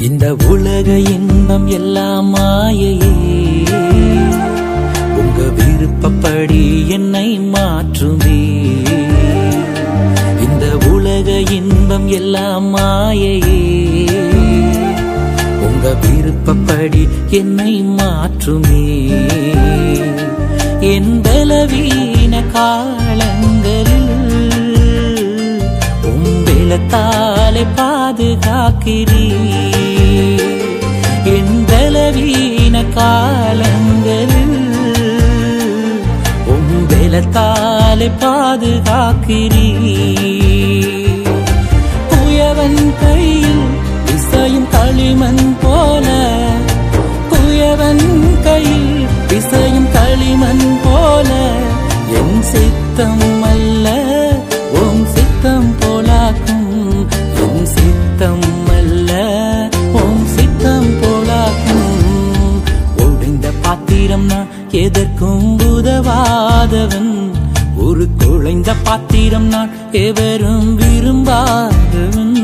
இந்த உலக இன்பம் எல்லாம் மாயையே உங்க விருப்பப்படி என்னை மாற்றுமே இந்த உலக இன்பம் எல்லாம் மாயையே உங்க விருப்பப்படி என்னை மாற்றுமே என் பலவீன காலங்களில் உம்பிளத்தாலே பாதுகாக்கிறீ என் பலவீன காலங்களில் உம்பிளத்தாலே பாதுகாக்கிறீ குயவன் கையில் இசையும் களிமண் போல குயவன் கையில் இசையும் களிமண் போல என் சித்தம் அல்ல உன் சித்தம் போலாக்கும் என் சித்தம் அல்ல உன் சித்தம் போலாக்கும் ஒடிந்த பாத்திரம் நான் எதற்கும் உதவாதவன் ஒரு குழைந்த பாத்திரம் நான் எவரும் விரும்பாதவன்